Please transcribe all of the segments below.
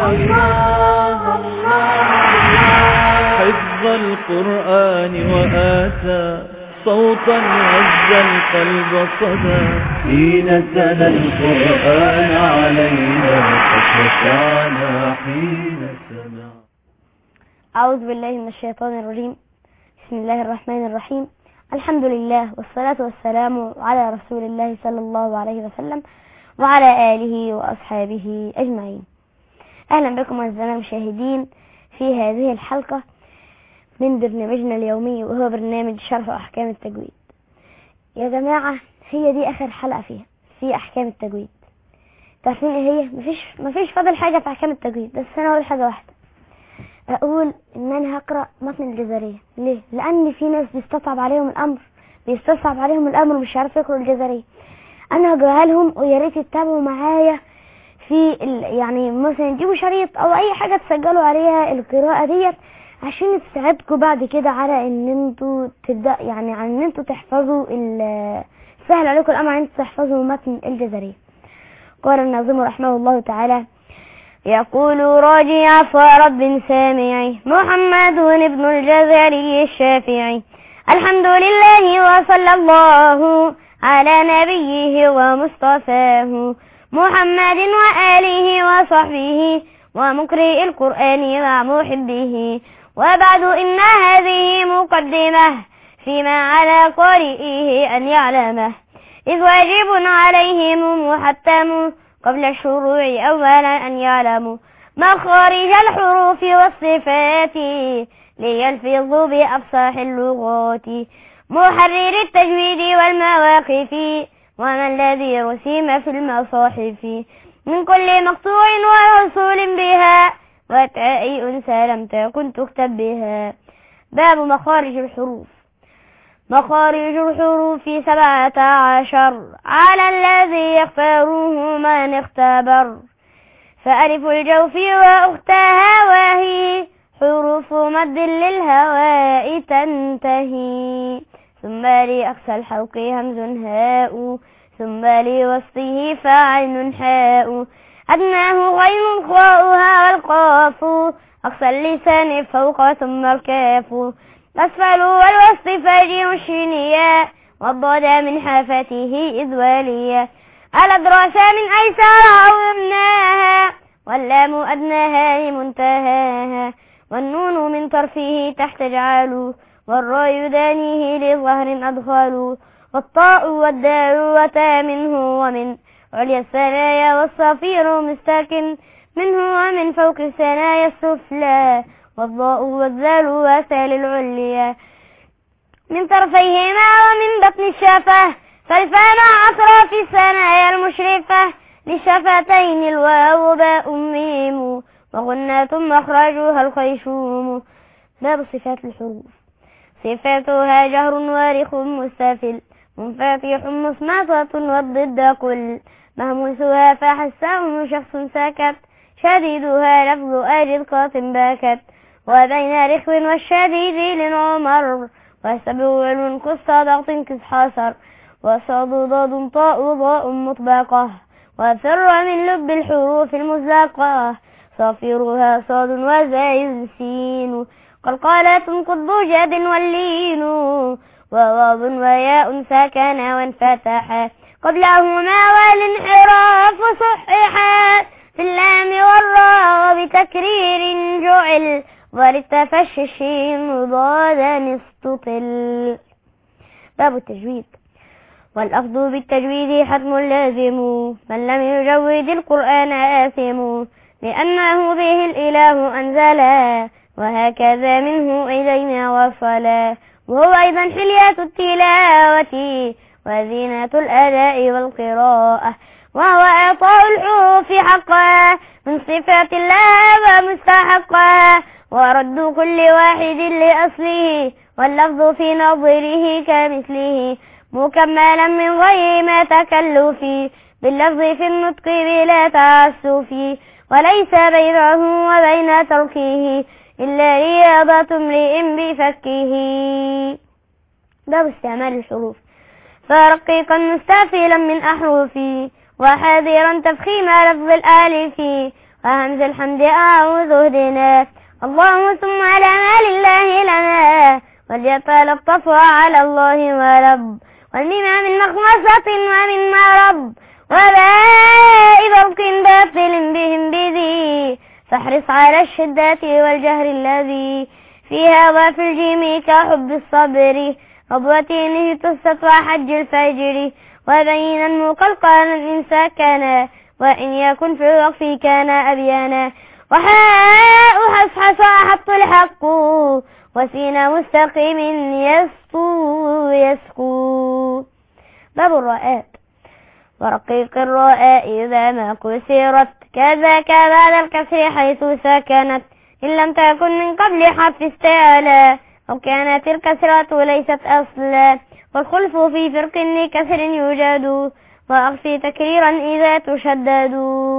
الله الله حفظ القرآن وآتى صوتا هز القلب صدى حين تلا القرآن علينا فخشعنا حين سمع أعوذ بالله من الشيطان الرجيم بسم الله الرحمن الرحيم الحمد لله والصلاة والسلام على رسول الله صلى الله عليه وسلم وعلى آله وأصحابه أجمعين أهلا بكم أعزائنا المشاهدين في هذه الحلقة من برنامجنا اليومي وهو برنامج شرح أحكام التجويد يا جماعة هي دي آخر حلقة فيها في أحكام التجويد تعرفين ايه هي مفيش مفيش فاضل حاجة في أحكام التجويد بس أنا أقول حاجة واحدة أقول إن أنا هقرأ متن الجزرية ليه؟ لأن في ناس بيستصعب عليهم الأمر بيستصعب عليهم الأمر ومش عارف يقرأوا الجزرية أنا هجيبها لهم ويا ريت يتابعوا معايا في ال... يعني مثلا يجيبوا شريط أو أي حاجة تسجلوا عليها القراءة ديت عشان تساعدكم بعد كده على ان انتوا تبدا يعني عن ان انتوا تحفظوا ال- سهل عليكم الامر ان انتوا تحفظوا متن الجزريه قال الناظم رحمه الله تعالى يقول راجي عفو رب سامعي محمد ابن الجزري الشافعي الحمد لله وصلى الله على نبيه ومصطفاه محمد وآله وصحبه ومقرئ القرآن مع محبه وبعد إن هذه مقدمة فيما على قارئه أن يعلمه إذ واجب عليهم محتم قبل الشروع أولا أن يعلموا مخارج الحروف والصفات ليلفظوا بأفصاح اللغات محرر التجويد والمواقف وما الذي رسم في المصاحف من كل مقطوع ووصول بها وتاء أنثى لم تكن تكتب بها باب مخارج الحروف مخارج الحروف سبعة عشر على الذي يختاره من اختبر فألف الجوف وأختها وهي حروف مد للهواء تنتهي ثم لأقصى الحلق همز هاء ثم لوسطه فعين حاء أدناه غين خاؤها والقاف أقصى اللسان فوق ثم الكاف أسفل والوسط فاجر الشنيا والضاد من حافته إذ واليا الأدراس من أيسر أو يمناها واللام أدناها منتهاها والنون من طرفه تحت جعل والراء دانيه لظهر أدخال والطاء والدال وتا منه ومن عليا الثنايا والصفير مستكن منه ومن فوق الثنايا السفلى والضاء والذال وسال العليا من طرفيهما ومن بطن الشفة فالفاء مع أطراف الثنايا المشرفة للشفتين الواو باء ميم وغنة مخرجها الخيشوم باب صفات الحروف صفاتها جهر وارخ مستفل منفتح مصمتة والضد كل مهموسها فحسه شخص سكت شديدها لفظ أجد قاط باكت وبين رخو والشديد للعمر وسبع المنقص ضغط كس حصر وصاد ضاد طاء ضاء مطبقة وفر من لب الحروف المزلقة صافرها صاد وزاي سين قلقالات قض جاد واللين وواو وياء سكن وانفتحا قبلهما والانحراف صححا في اللام والراء بتكرير جعل وللتفشش مضادا استطل باب التجويد والأخذ بالتجويد حتم لازم من لم يجود القرآن آثم لأنه به الإله أنزلا وهكذا منه إلينا وصلا وهو أيضا حلية التلاوة وزينة الأداء والقراءة وهو إعطاء الحروف حقا من صفات الله ومستحقا ورد كل واحد لأصله واللفظ في نظره كمثله مكملا من غير ما تكلف باللفظ في النطق بلا تعسف وليس بينه وبين تركه إلا رياضة امرئ بفكه باب استعمال الحروف فرقيقا مستفيلا من أحرفي وحاذرا تفخيم لفظ الآلف وهمز الحمد أعوذ اهدنا اللهم ثم على ما لله لنا وليتلطف على الله ورب والميم من مخمصة ومن مرب وباء برق باطل بهم بذي فاحرص على الشدة والجهر الذي فيها وفي الجيم كحب الصبر ربوتينه تست وحج الفجر وبينا مقلقلا إن سكنا وإن يكن في الوقف كان أبيانا وحاء حصحص حط الحق وسين مستقيم يسطو يسكو باب الرؤات ورقيق الراء إذا ما كسرت كذاك بعد الكسر حيث سكنت إن لم تكن من قبل حرف استعلى أو كانت الكسرة ليست أصلا والخلف في فرق لكسر يوجد وأخفي تكريرا إذا تشدد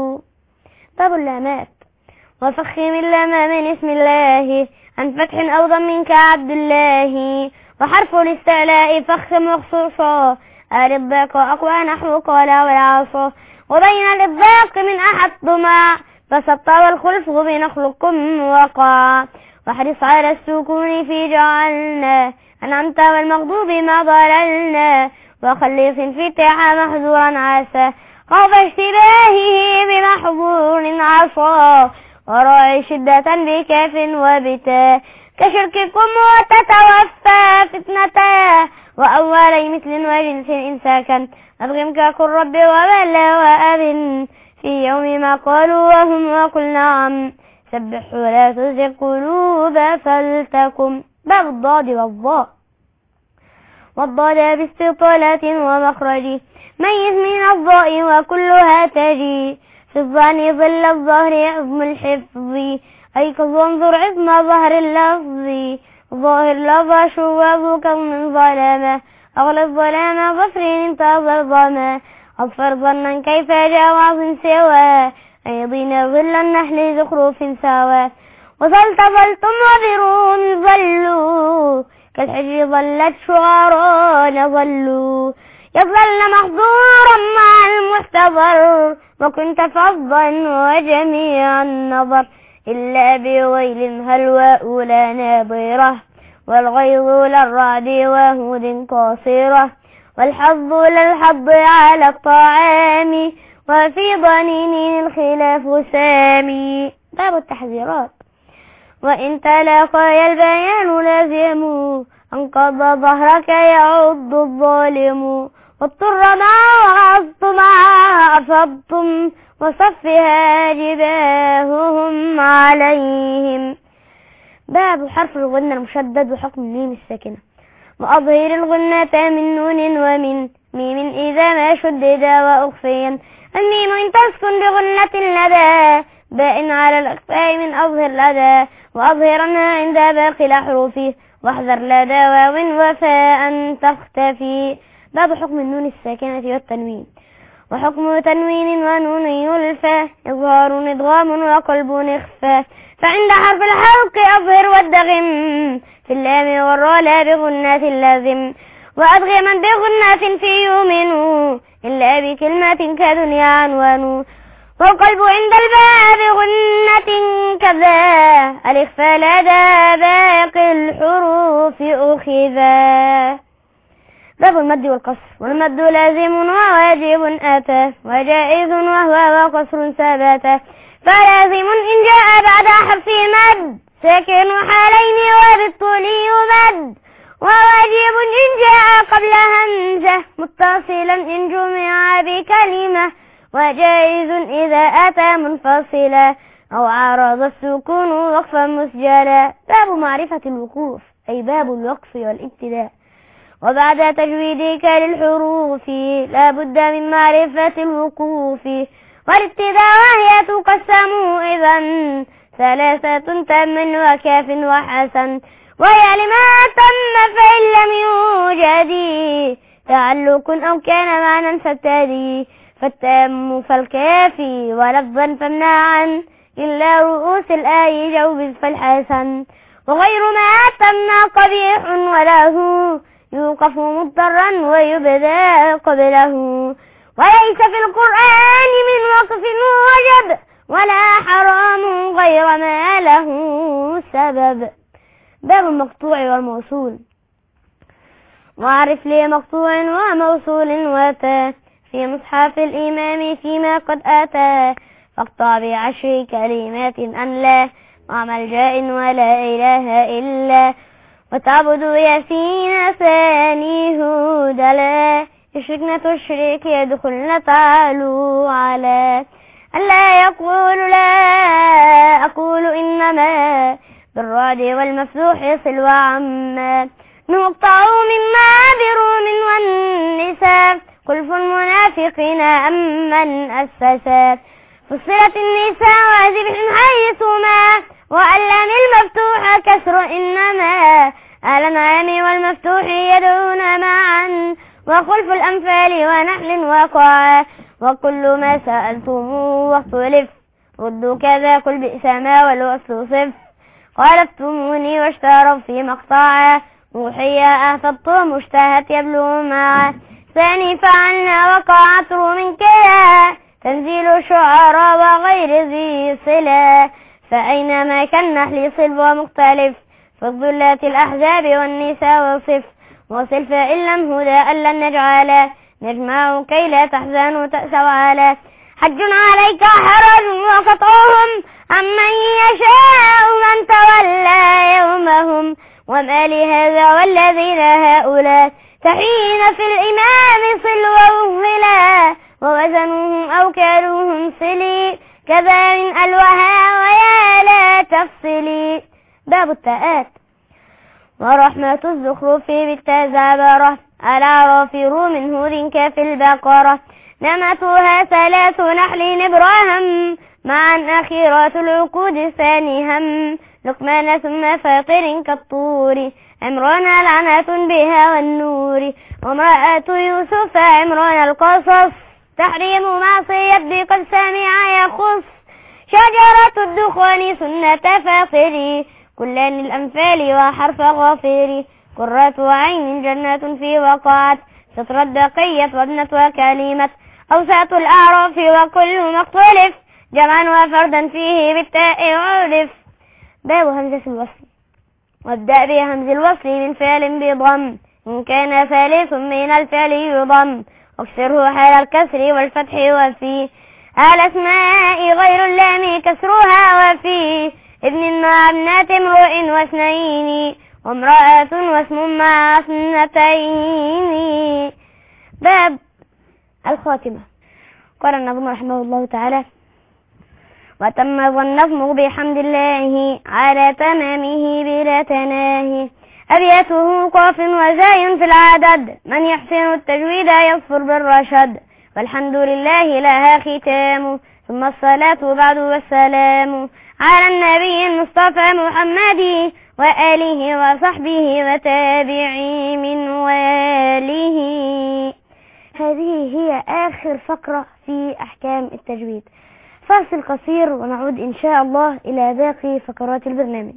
باب اللامات وفخم اللام من اسم الله عن فتح أو ضم كعبد الله وحرف الاستعلاء فخم مخصوصا الإطباق أقوى نحو قال والعصا وبين الإطباق من أحد ضمع فسط والخلف بنخلقكم وقع واحرص على السكون في جعلنا أنعمت والمغضوب ما ضللنا وخليص في تاع محذورا عسى خوف اشتباهه بمحظور عصا وراعي شدة بكاف وبتاء كشرككم وتتوفى فتنتا وأولي مثل وجنس إن ساكن أبغم كاك الرب وبلا وأب في يوم ما قالوا وهم وقل نعم سبحوا لا تزغ قلوب فلتكن باب الضاد والضاء والضاد باستطالة ومخرج ميز من الضاء وكلها تجي في الظن ظل الظهر عظم الحفظ أي كالظنظر عظم ظهر اللفظ ظاهر لظى شواظ كون ظلامة أغلى الظلام ظفر انتظر ظما أصفر ظنا كيف جاء وعظ سوى أيضين ظل النحل زخرف سوا وظلت ظلتم وبرون ظلوا كالحجر ظلت شعران ظلوا يظل محظورا مع المحتضر وكنت فظا وجميع النظر إلا بويل هلواء لا ناظرة والغيظ للرعد وهود قاصرة والحظ للحظ على الطعام وفي ضنين الخلاف سامي باب التحذيرات وإن تلاقى البيان لازم أنقض ظهرك يعض الظالم واضطر ما وعظت ما أصبتم وصفها جباههم عليهم باب حرف الغنة المشدد وحكم الميم الساكنة وأظهر الغنة من نون ومن ميم إذا ما شدد وأخفيا الميم إن تسكن بغنة لدى باء على الأكفاء من أظهر لدى وأظهرنها عند باقي الأحرف واحذر لدى واو وفاء تختفي باب حكم النون الساكنة والتنوين وحكم تنوين ونون يلفى إظهار إدغام وقلب إخفاء فعند حرف الحلق أظهر والدغم في اللام والراء لا بغنة اللازم وأدغما بغنة في يؤمن إلا بكلمة كدنيا عنوان والقلب عند الباء بغنة كذا الإخفاء لدى باقي الحروف أخذا باب المد والقصر والمد لازم وواجب أتى وجائز وهو وقصر ثبت فلازم إن جاء بعد حرف مد ساكن حالين وبالطول يمد وواجب إن جاء قبل همزة متصلا إن جمع بكلمة وجائز إذا أتى منفصلا أو عارض السكون وقفا مسجلا باب معرفة الوقوف أي باب الوقف والابتداء وبعد تجويدك للحروف لا بد من معرفة الوقوف والابتداء وهي تقسم إذا ثلاثة تم وكاف وحسن وهي لما تم فإن لم يوجد تعلق أو كان معنى فابتدي فالتام فالكافي ولفظا فامنعا إلا رؤوس الآي جوز فالحسن وغير ما تم قبيح وله يوقف مضطرا ويبدأ قبله وليس في القرآن من وقف وجب ولا حرام غير ما له سبب باب المقطوع والموصول واعرف لي مقطوع وموصول واتى في مصحف الإمام فيما قد أتى فاقطع بعشر كلمات أن لا مع ملجأ ولا إله إلا وتعبد ياسين ثاني هدى يشركن تشرك يدخلن تعالوا على ألا يقول لا أقول إنما بالرعد والمفتوح صل وعما نقطع مما بروم والنساء خلف المنافقين أم من أسسا فصلت النساء وذبح حيثما وألم المفتوح كسر إنما الأنعام والمفتوح يدعون معا وخلف الأنفال ونحل وقع وكل ما سألتم واختلف ردوا كذا كل بئس ما والوصل صف خالفتموني واشتروا في مقطع روحي أهفضت مشتهت يبلو معه ثاني فعلنا وقعت من كلا تنزيل الشعراء وغير ذي صلة فأينما كالنحل صلب ومختلف في الظلات الأحزاب والنساء وصف وصل فإن لم هدى ألا نجعل نجمع كي لا تحزنوا تأسوا على حج عليك حرج وقطعهم عمن يشاء من تولى يومهم وما لهذا والذين هؤلاء تحين في الإمام صل ووهلا ووزنوهم أو كالوهم صلي كذا من ألوها ويا لا تفصلي باب التاءات ورحمة الزخرف بالتزابرة الأعراف من هود كف البقرة نمتها ثلاث نحل إبراهيم معا أخيرات العقود ثاني هم لقمان ثم فاطر كالطور عمران لعنة بها والنور وامرأة يوسف عمران القصص تحريم معصية بقد سمع يخص شجرة الدخان سنة فاخري كلان الأنفال وحرف غافري قرة عين جنة في وقعت ستر الدقية وابنة وكلمة أوساط الأعراف وكل مختلف جمعا وفردا فيه بالتاء عرف باب همزة الوصل وابدأ بهمز الوصل من فعل بضم إن كان ثالث من الفعل يضم واكسره حال الكسر والفتح وفي الأسماء غير اللام كسرها وفي ابن مع ابنة امرؤ واثنين وامرأة واسم مع اثنتين باب الخاتمة قال النظم رحمه الله تعالى وتم النظم بحمد الله على تمامه بلا تناهي أبياته قاف وزاي في العدد من يحسن التجويد يظفر بالرشد والحمد لله لها ختام ثم الصلاة بعد والسلام على النبي المصطفى محمد وآله وصحبه وتابعي من واله هذه هي آخر فقرة في أحكام التجويد فاصل قصير ونعود إن شاء الله إلى باقي فقرات البرنامج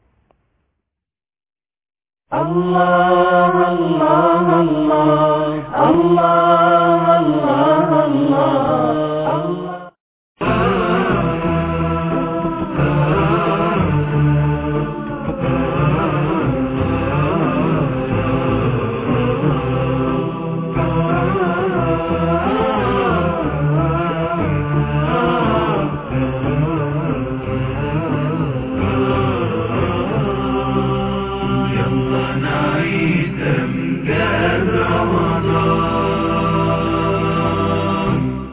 الله الله الله الله الله الله يلا نعيد امجاد رمضان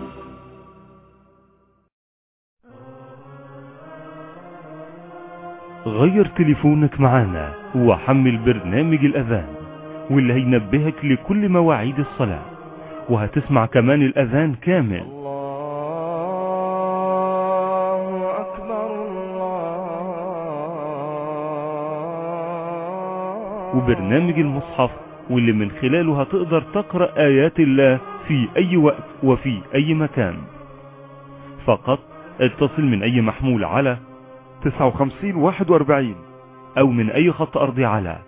غير تليفونك معانا وحمل برنامج الأذان واللي هينبهك لكل مواعيد الصلاة وهتسمع كمان الأذان كامل الله أكبر الله وبرنامج المصحف واللي من خلاله هتقدر تقرأ آيات الله في أي وقت وفي أي مكان فقط اتصل من أي محمول على 59 41 أو من أي خط أرضي على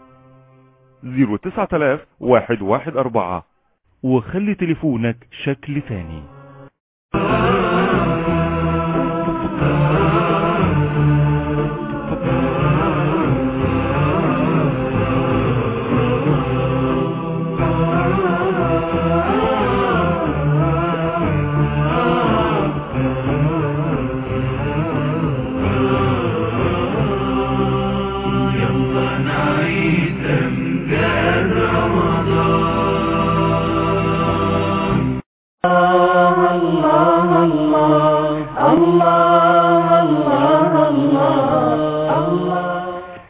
09000 114 وخلي تليفونك شكل تاني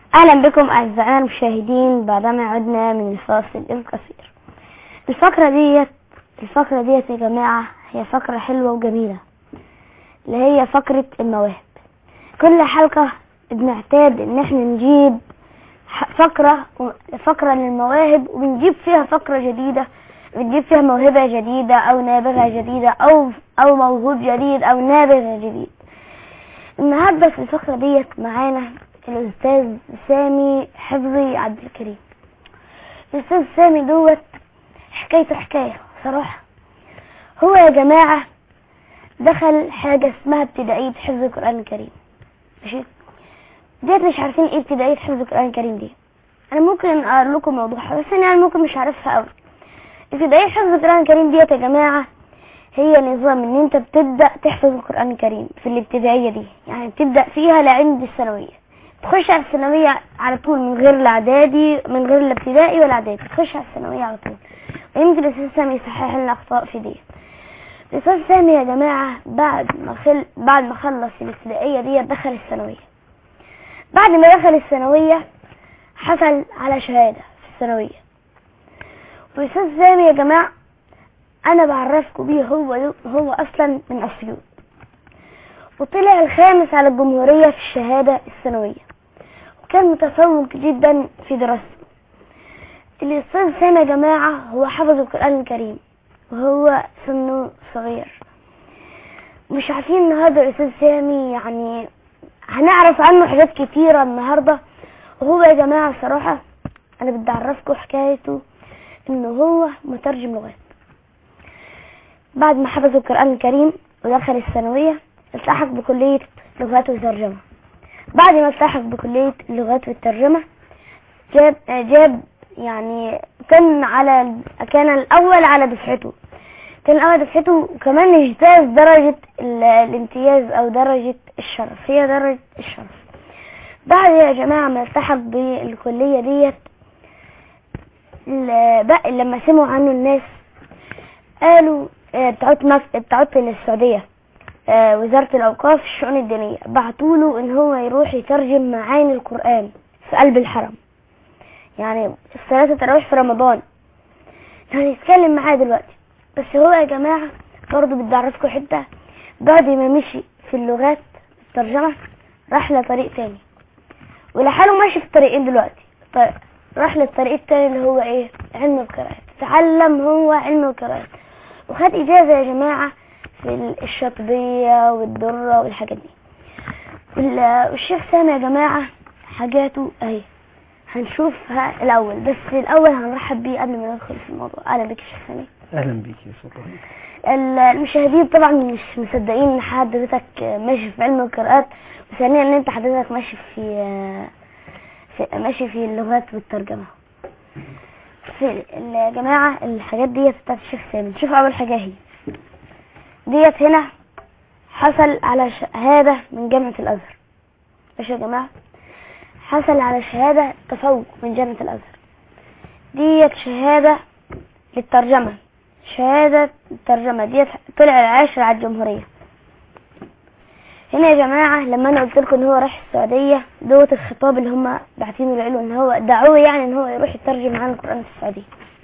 أهلا بكم أعزائنا المشاهدين بعدما عدنا من الفاصل القصير الفقرة ديت الفقرة ديت يا جماعة هي فقرة حلوة وجميلة اللي هي فقرة المواهب كل حلقة بنعتاد ان احنا نجيب ح- فقرة فقرة للمواهب وبنجيب فيها فقرة جديدة بنجيب فيها موهبة جديدة او نابغة جديدة او او موهوب جديد او نابغة جديد النهاردة في الفقرة ديت معانا الأستاذ سامي حفظي عبد الكريم الأستاذ سامي دوت حكايته حكاية صراحة هو يا جماعة دخل حاجة اسمها ابتدائية حفظ القرآن الكريم ماشي ديت مش عارفين ايه ابتدائية حفظ القرآن الكريم دي انا ممكن اقول لكم موضوعها بس انا يعني ممكن مش عارفها قوي ابتدائية حفظ القرآن الكريم ديت يا جماعة هي نظام ان انت بتبدأ تحفظ القرآن الكريم في الابتدائية دي يعني بتبدأ فيها لعند الثانوية تخش على الثانوية على طول من غير الاعدادي من غير الابتدائي ولا اعدادي تخش على الثانوية على طول ويمكن الاستاذ سامي يصحح لنا اخطاء في دي الاستاذ سامي يا جماعة بعد ما خل... بعد ما خلص الابتدائية دي دخل الثانوية بعد ما دخل الثانوية حصل على شهادة في الثانوية والاستاذ سامي يا جماعة انا بعرفكم بيه هو هو اصلا من اسيوط وطلع الخامس على الجمهورية في الشهادة الثانوية وكان متفوق جدا في دراسته الأستاذ سامي يا جماعة هو حفظ القرآن الكريم وهو سنه صغير مش عارفين النهاردة الأستاذ سامي يعني هنعرف عنه حاجات كتيرة النهاردة وهو يا جماعة صراحة أنا بدي أعرفكم حكايته إنه هو مترجم لغات بعد ما حفظ القرآن الكريم ودخل الثانوية التحق بكلية لغات وترجمة بعد ما التحق بكلية اللغات والترجمة جاب جاب يعني كان على كان الأول على دفعته كان الأول دفعته وكمان اجتاز درجة ال- الامتياز أو درجة الشرف هي درجة الشرف بعد يا جماعة ما التحق بالكلية ديت ال- بقى لما سمعوا عنه الناس قالوا آه، بتاعت مصر بتاعت السعودية آه، وزارة الأوقاف الشؤون الدينية بعتوا له إن هو يروح يترجم معاني القرآن في قلب الحرم يعني الصلاة التراويح في رمضان هنتكلم معاه دلوقتي بس هو يا جماعة برضه بدي أعرفكم حتة بعد ما مشي في اللغات الترجمة راح لطريق تاني ولحاله ماشي في الطريقين دلوقتي طيب راح للطريق التاني اللي هو ايه علم القراءات تعلم هو علم القراءات وخد إجازة يا جماعة في الشاطبية والدرة والحاجات دي وال- والشيخ سامي يا جماعة حاجاته اهي هنشوفها الأول بس الأول هنرحب بيه قبل ما ندخل في الموضوع أهلا بك يا شيخ سامي اهلا بيك يا سلطان ال- المشاهدين طبعا مش مصدقين ان حضرتك ماشي في علم القراءات وثانيا ان انت حضرتك ماشي في, في ماشي في اللغات والترجمة في ال- يا جماعة الحاجات ديت بتاعت الشيخ سامي نشوف اول حاجة هي ديت هنا حصل على شهادة من جامعة الازهر ماشي يا جماعة حصل على شهادة تفوق من جامعة الازهر ديت شهادة للترجمة شهادة الترجمة ديت طلع العاشر على الجمهورية هنا يا جماعة لما انا قلت لكم ان هو راح السعودية دوت الخطاب اللي هم باعتينه له ان هو دعوه يعني ان هو يروح يترجم عن القرآن في السعودية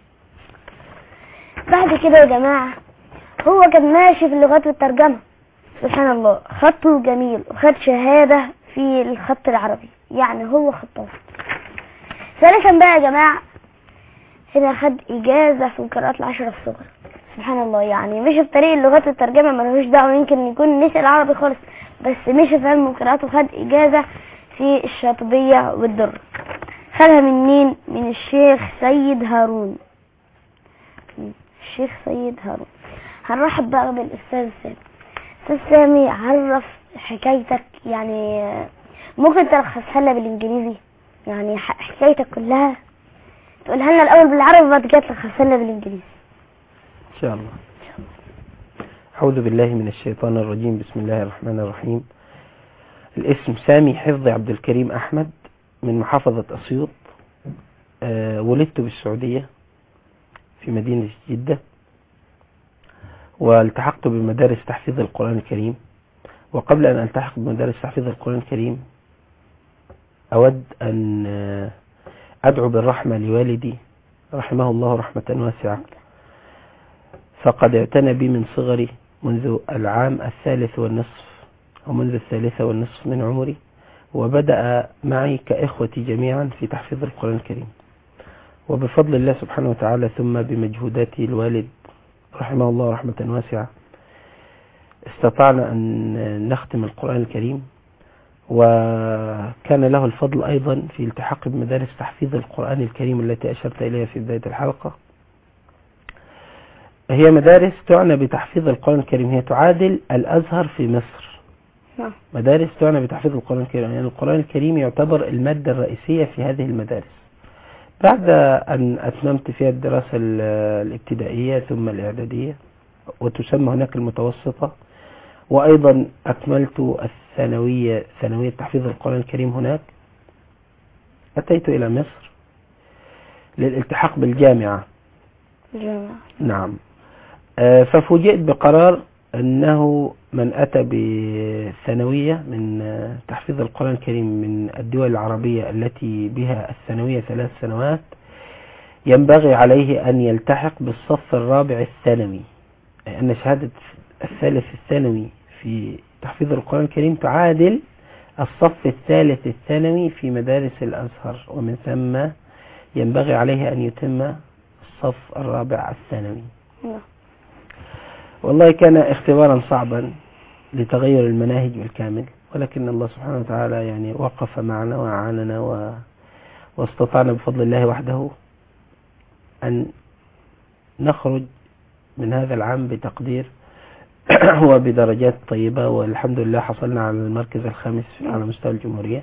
بعد كده يا جماعة هو كان ماشي في اللغات والترجمة سبحان الله خطه جميل وخد شهادة في الخط العربي يعني هو خطاط ثالثا بقى يا جماعة هنا خد إجازة في القراءات العشرة في الصغر سبحان الله يعني مشي في طريق اللغات والترجمة ملوش دعوة يمكن يكون نسي العربي خالص بس مشي في علم القراءات وخد إجازة في الشاطبية والدر خدها من مين؟ من الشيخ سيد هارون الشيخ سيد هارون هنرحب بقى بالأستاذ سامي أستاذ سامي عرف حكايتك يعني ممكن تلخصها لنا بالإنجليزي يعني ح- حكايتك كلها تقولها لنا الأول بالعربي وبعد كده تلخصها لنا بالإنجليزي ان شاء الله أعوذ بالله من الشيطان الرجيم بسم الله الرحمن الرحيم الاسم سامي حفظ عبد الكريم أحمد من محافظة أسيوط آه، ولدت بالسعودية في مدينة جدة والتحقت بمدارس تحفيظ القرآن الكريم وقبل أن ألتحق بمدارس تحفيظ القرآن الكريم أود أن آه، أدعو بالرحمة لوالدي رحمه الله رحمة واسعة فقد اعتنى بي من صغري منذ العام الثالث والنصف أو منذ الثالثة والنصف من عمري وبدأ معي كإخوتي جميعا في تحفيظ القرآن الكريم وبفضل الله سبحانه وتعالى ثم بمجهودات الوالد رحمه الله رحمة واسعة استطعنا أن نختم القرآن الكريم وكان له الفضل أيضا في التحاق بمدارس تحفيظ القرآن الكريم التي أشرت إليها في بداية الحلقة هي مدارس تعنى بتحفيظ القرآن الكريم هي تعادل الأزهر في مصر نعم مدارس تعنى بتحفيظ القرآن الكريم يعني القرآن الكريم يعتبر المادة الرئيسية في هذه المدارس بعد أن أتممت فيها الدراسة ال- الابتدائية ثم الإعدادية وتسمى هناك المتوسطة وأيضا أكملت الثانوية ثانوية تحفيظ القرآن الكريم هناك أتيت إلى مصر للالتحاق بالجامعة جميل. نعم آه، ففوجئت بقرار أنه من أتى بثانوية من آه، تحفيظ القرآن الكريم من الدول العربية التي بها الثانوية ثلاث سنوات ينبغي عليه أن يلتحق بالصف الرابع الثانوي أي أن شهادة الثالث الثانوي في تحفيظ القرآن الكريم تعادل الصف الثالث الثانوي في مدارس الأزهر ومن ثم ينبغي عليه أن يتم الصف الرابع الثانوي نعم. والله كان اختبارا صعبا لتغير المناهج بالكامل ولكن الله سبحانه وتعالى يعني وقف معنا وأعاننا و... واستطعنا بفضل الله وحده أن نخرج من هذا العام بتقدير وبدرجات طيبة والحمد لله حصلنا على المركز الخامس على مستوى الجمهورية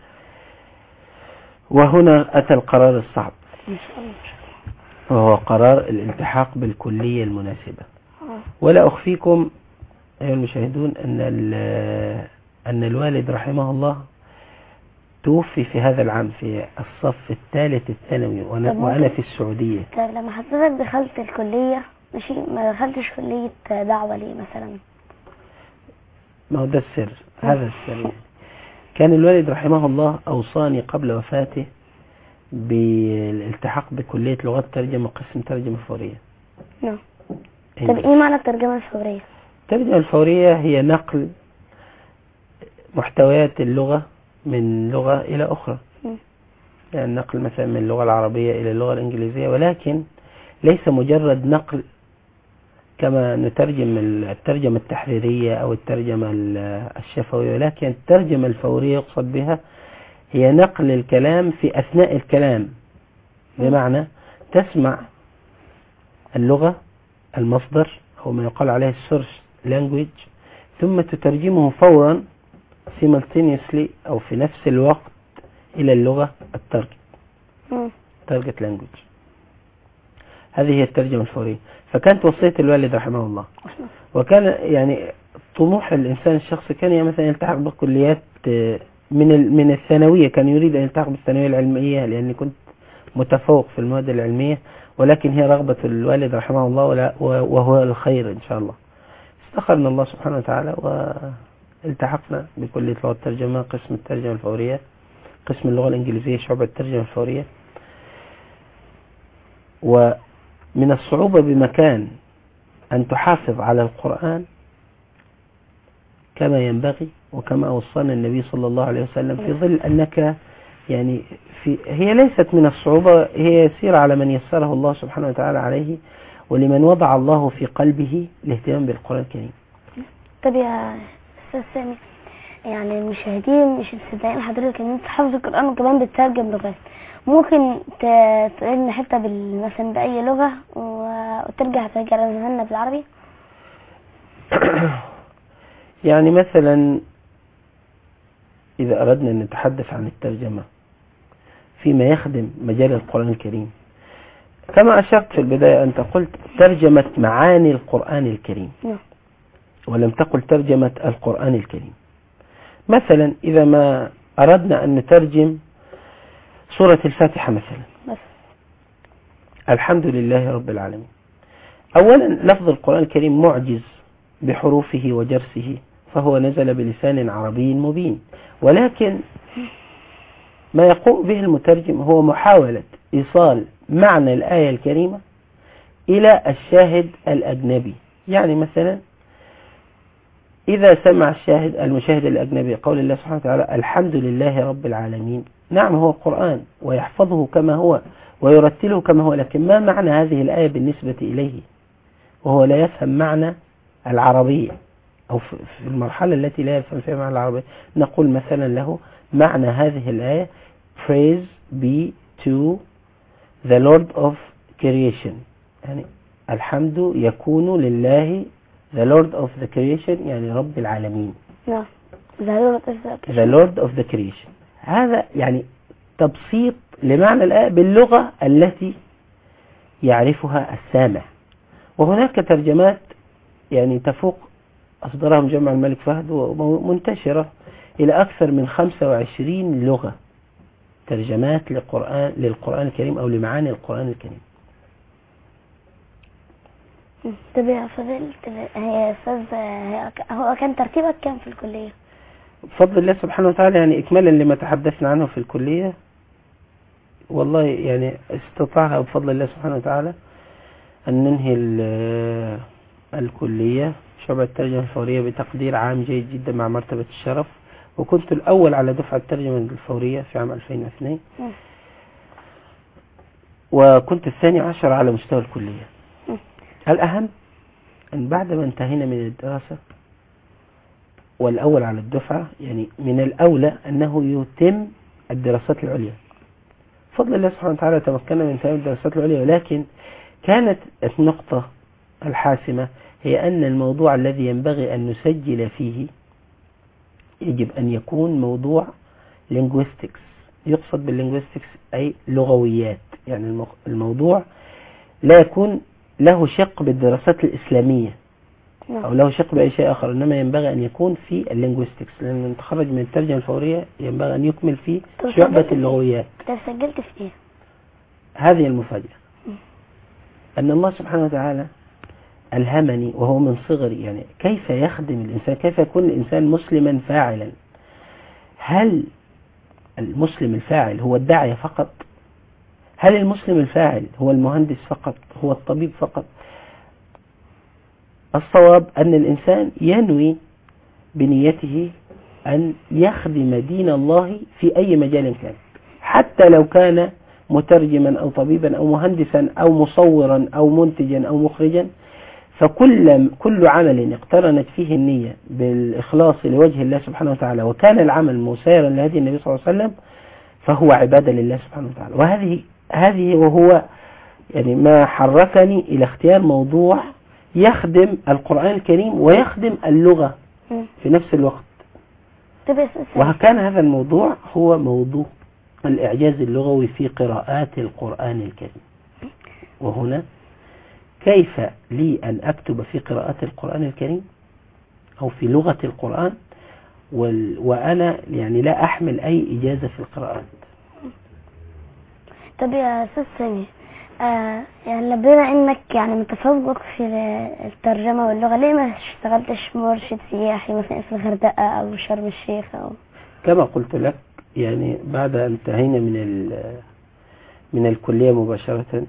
وهنا أتى القرار الصعب إن شاء الله وهو قرار الالتحاق بالكلية المناسبة آه. ولا أخفيكم أيها المشاهدون أن ال- أن الوالد رحمه الله توفي في هذا العام في الصف الثالث الثانوي وأنا, طب وأنا ممكن- في السعودية طيب لما حضرتك دخلت الكلية ماشي ما دخلتش كلية دعوة ليه مثلا ما هو ده السر هذا السر كان الوالد رحمه الله أوصاني قبل وفاته بالالتحاق بكلية لغات ترجمة قسم ترجمة فورية نعم طب ايه معنى الترجمة الفورية الترجمة الفورية هي نقل محتويات اللغة من لغة إلى أخرى مم. يعني نقل مثلا من اللغة العربية إلى اللغة الإنجليزية ولكن ليس مجرد نقل كما نترجم الترجمة التحريرية أو الترجمة ال- الشفوية ولكن الترجمة الفورية يقصد بها هي نقل الكلام في أثناء الكلام بمعنى تسمع اللغة المصدر أو ما يقال عليه السورس language ثم تترجمه فورا simultaneously أو في نفس الوقت إلى اللغة الترجمة مم. target language هذه هي الترجمة الفورية فكانت وصية الوالد رحمه الله وكان يعني طموح الإنسان الشخصي كان يعني مثلا يلتحق بكليات آه، من ال- من الثانوية كان يريد أن يلتحق بالثانوية العلمية لأني كنت متفوق في المواد العلمية ولكن هي رغبة الوالد رحمه الله ولا و- وهو الخير إن شاء الله استخرنا الله سبحانه وتعالى والتحقنا بكلية لغة الترجمة قسم الترجمة الفورية قسم اللغة الإنجليزية شعبة الترجمة الفورية ومن الصعوبة بمكان أن تحافظ على القرآن كما ينبغي وكما أوصانا النبي صلى الله عليه وسلم في ظل أنك يعني في هي ليست من الصعوبة هي يسير على من يسره الله سبحانه وتعالى عليه ولمن وضع الله في قلبه الاهتمام بالقرآن الكريم طب يا استاذ سامي يعني المشاهدين مش مصدقين حضرتك ان انت حافظ القران وكمان بتترجم لغات ممكن ت- تقول لنا حته بال- مثلا باي لغه و- وترجع ترجع لنا بالعربي يعني مثلا إذا أردنا أن نتحدث عن الترجمة فيما يخدم مجال القرآن الكريم كما أشرت في البداية أنت قلت ترجمة معاني القرآن الكريم نعم. ولم تقل ترجمة القرآن الكريم مثلا إذا ما أردنا أن نترجم سورة الفاتحة مثلا بس الحمد لله رب العالمين أولا لفظ القرآن الكريم معجز بحروفه وجرسه فهو نزل بلسان عربي مبين ولكن ما يقوم به المترجم هو محاولة إيصال معنى الآية الكريمة إلى الشاهد الأجنبي يعني مثلا إذا سمع الشاهد المشاهد الأجنبي قول الله سبحانه وتعالى الحمد لله رب العالمين نعم هو القرآن ويحفظه كما هو ويرتله كما هو لكن ما معنى هذه الآية بالنسبة إليه وهو لا يفهم معنى العربية أو في في المرحلة التي لا يفهم فيها معنى العربية نقول مثلا له معنى هذه الآية praise be to the Lord of creation يعني الحمد يكون لله the Lord of the creation يعني رب العالمين نعم ضرورة the Lord of the creation هذا يعني تبسيط لمعنى الآية باللغة التي يعرفها السامع وهناك ترجمات يعني تفوق أصدرها مجمع الملك فهد ومنتشرة إلى أكثر من 25 لغة ترجمات للقرآن, للقرآن الكريم أو لمعاني القرآن الكريم طب يا فضيلة هي يا أستاذ هي- هو كان ترتيبك كام في الكلية؟ بفضل الله سبحانه وتعالى يعني إكمالا لما تحدثنا عنه في الكلية والله يعني استطاع بفضل الله سبحانه وتعالى أن ننهي ال- الكلية شعبة الترجمة الفورية بتقدير عام جيد جدا مع مرتبة الشرف وكنت الأول على دفعة الترجمة الفورية في عام 2002 مم. وكنت الثاني عشر على مستوى الكلية مم. الأهم أن بعد ما انتهينا من الدراسة والأول على الدفعة يعني من الأولى أنه يتم الدراسات العليا بفضل الله سبحانه وتعالى تمكنا من تمام الدراسات العليا ولكن كانت النقطة الحاسمة هي أن الموضوع الذي ينبغي أن نسجل فيه يجب أن يكون موضوع linguistics يقصد باللينغويستكس أي لغويات يعني المو- الموضوع لا يكون له شق بالدراسات الإسلامية أو نعم له شق بأي شيء آخر إنما ينبغي أن يكون في اللينغويستكس لأن نتخرج من الترجمة الفورية ينبغي أن يكمل في طب شعبة سجلت- اللغويات طب سجلت في إيه؟ هذه المفاجأة أن الله سبحانه وتعالى ألهمني وهو من صغري يعني كيف يخدم الإنسان كيف يكون الإنسان مسلما فاعلا هل المسلم الفاعل هو الداعية فقط هل المسلم الفاعل هو المهندس فقط هو الطبيب فقط الصواب أن الإنسان ينوي بنيته أن يخدم دين الله في أي مجال كان حتى لو كان مترجما أو طبيبا أو مهندسا أو مصورا أو منتجا أو مخرجا فكل كل عمل اقترنت فيه النية بالإخلاص لوجه الله سبحانه وتعالى وكان العمل مسيرا لهدي النبي صلى الله عليه وسلم فهو عبادة لله سبحانه وتعالى وهذه هذه وهو يعني ما حركني إلى اختيار موضوع يخدم القرآن الكريم ويخدم اللغة مم. في نفس الوقت طب يا أستاذ وكان هذا الموضوع هو موضوع الإعجاز اللغوي في قراءات القرآن الكريم وهنا كيف لي أن أكتب في قراءات القرآن الكريم أو في لغة القرآن وال وأنا يعني لا أحمل أي إجازة في القراءات طب يا أستاذ سامي آه يعني بما إنك يعني متفوق في الترجمة واللغة ليه ما اشتغلتش مرشد سياحي مثلا في الغردقة أو شرم الشيخ أو كما قلت لك يعني بعد أن انتهينا من ال- من الكلية مباشرة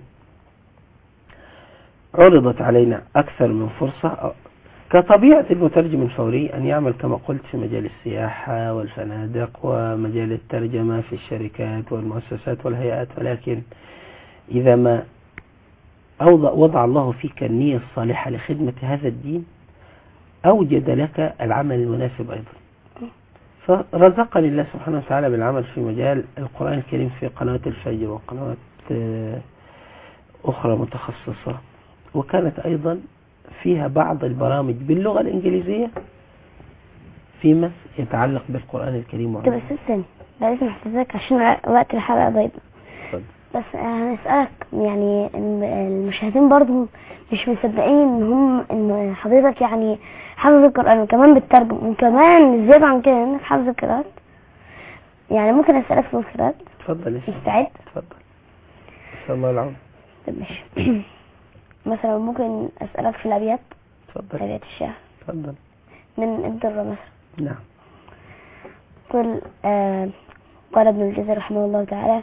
عرضت علينا أكثر من فرصة كطبيعة المترجم الفوري أن يعمل كما قلت في مجال السياحة والفنادق ومجال الترجمة في الشركات والمؤسسات والهيئات ولكن إذا ما أوضع وضع الله فيك النية الصالحة لخدمة هذا الدين أوجد لك العمل المناسب أيضا فرزقني الله سبحانه وتعالى بالعمل في مجال القرآن الكريم في قناة الفجر وقنوات آه، أخرى متخصصة وكانت أيضا فيها بعض البرامج باللغة الإنجليزية فيما يتعلق بالقرآن الكريم طب يا وعلومه. أستاذ سامي لازم أحفظك عشان وقت الحلقة ضيق اتفضل. بس هنسألك يعني الم- المشاهدين برضو مش مصدقين ان هم ان حضرتك يعني حافظ القرآن وكمان بتترجم وكمان زيادة عن كده انك حافظ القراءات يعني ممكن اسألك في القراءات اتفضل يا شيخ. مستعد اتفضل إن الله العون طب ماشي مثلا ممكن اسألك في الابيات اتفضل ابيات الشعر اتفضل من الدرة مثلا نعم قل آه قال ابن الجزر رحمه الله تعالى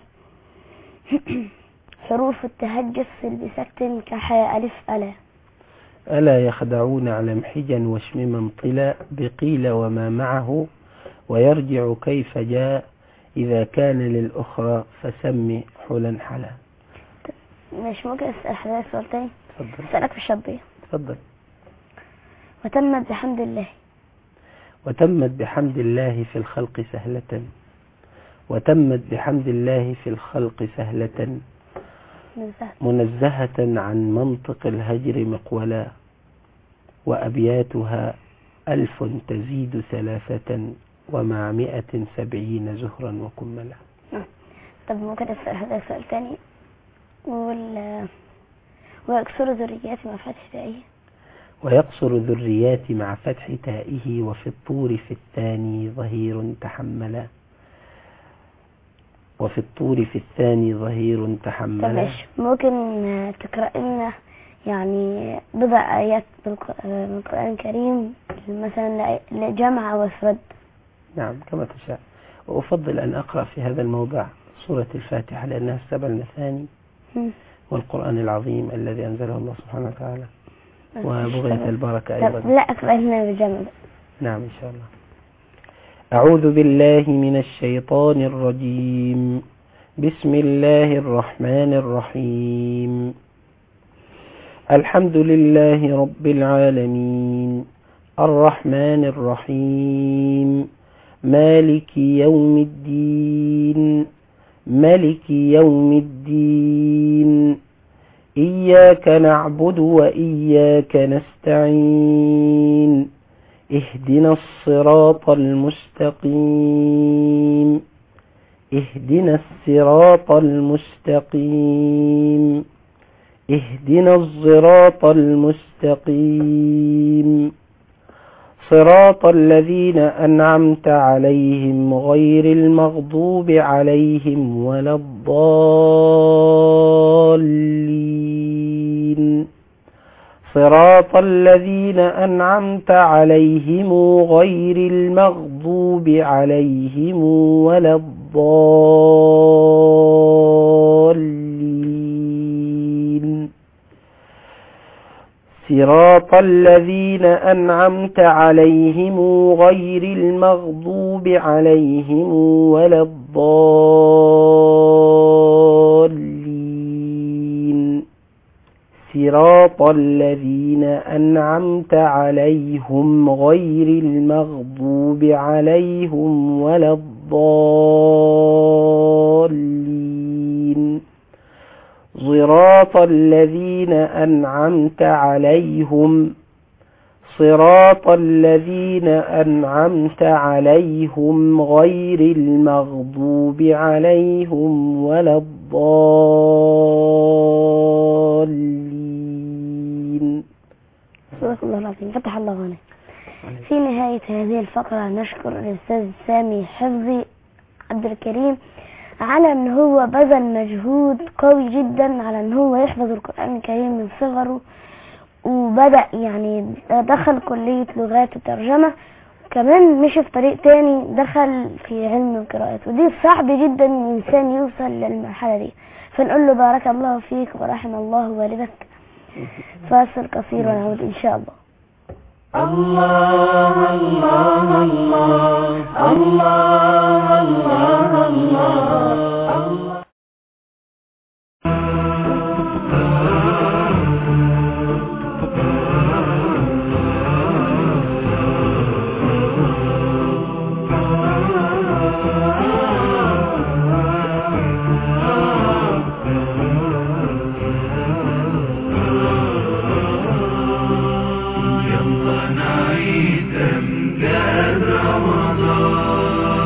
حروف التهجس بسكت كحاء ألف ألا ألا يخدعون على محجا وشمما طلا بقيل وما معه ويرجع كيف جاء إذا كان للأخرى فسم حلا حلا مش ممكن أسأل حضرتك سؤال تاني تفضل أسألك في الشطبية تفضل وتمت بحمد الله وتمت بحمد الله في الخلق سهلة وتمت بحمد الله في الخلق سهلة نزهت منزهة عن منطق الهجر مقولا وأبياتها ألف تزيد ثلاثة ومع مئة سبعين زهرا وكملا طب ممكن أسأل حضرتك سؤال تاني وال ويكسر ذريات مع فتح تائه ويقصر ذريات مع فتح تائه وفي الطور في الثاني ظهير تحملا وفي الطور في الثاني ظهير طب تحملا ماشي ممكن آه، تقرأ لنا يعني بضع آيات بالق- آه، من القرآن الكريم مثلا لأ- لجمع وافراد نعم كما تشاء وأفضل أن أقرأ في هذا الموضع سورة الفاتحة لأنها السبع المثاني مم. والقرآن العظيم الذي أنزله الله سبحانه وتعالى وبغية البركة طب أيضا لا اقرأ لنا بجمع بقى. نعم إن شاء الله أعوذ بالله من الشيطان الرجيم بسم الله الرحمن الرحيم الحمد لله رب العالمين الرحمن الرحيم مالك يوم الدين ملك يوم الدين إياك نعبد وإياك نستعين اهدنا الصراط المستقيم اهدنا الصراط المستقيم اهدنا الصراط المستقيم صراط الذين أنعمت عليهم غير المغضوب عليهم ولا الضالين صراط الذين أنعمت عليهم غير المغضوب عليهم ولا الضالين صراط الذين أنعمت عليهم غير المغضوب عليهم ولا الضالين صراط الذين أنعمت عليهم غير المغضوب عليهم ولا الضالين صراط الذين أنعمت عليهم صراط الذين أنعمت عليهم غير المغضوب عليهم ولا الضالين صدق الله العظيم فتح الله عليك في نهاية هذه الفقرة نشكر الأستاذ سامي حفظي عبد الكريم على ان هو بذل مجهود قوي جدا على ان هو يحفظ القرآن الكريم من صغره وبدأ يعني دخل كلية لغات وترجمة كمان مشي في طريق تاني دخل في علم القراءات ودي صعب جدا ان الانسان يوصل للمرحلة دي فنقول له بارك الله فيك ورحم الله والدك فاصل قصير ونعود ان شاء الله الله الله الله الله الله الله يلا نعيد أمجاد رمضان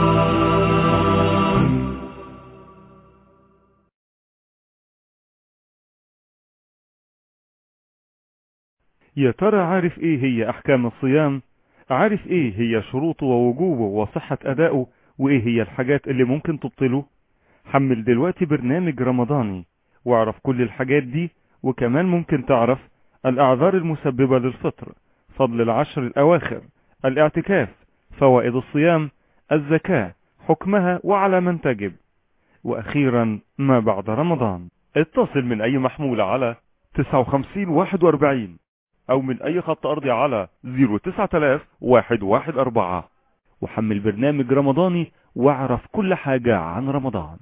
يا ترى عارف ايه هي احكام الصيام عارف ايه هي شروطه ووجوبه وصحة ادائه وايه هي الحاجات اللي ممكن تبطله حمل دلوقتي برنامج رمضاني واعرف كل الحاجات دي وكمان ممكن تعرف الاعذار المسببة للفطر فضل العشر الاواخر الاعتكاف فوائد الصيام الزكاة حكمها وعلى من تجب وأخيرا ما بعد رمضان اتصل من أي محمول على 59 41 أو من أي خط أرضي على 09000 114 وحمل برنامج رمضاني واعرف كل حاجة عن رمضان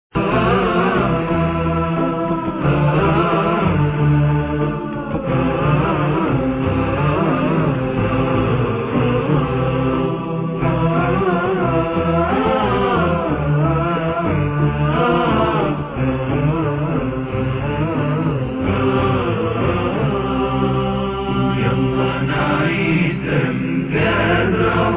يلا نعيد امجاد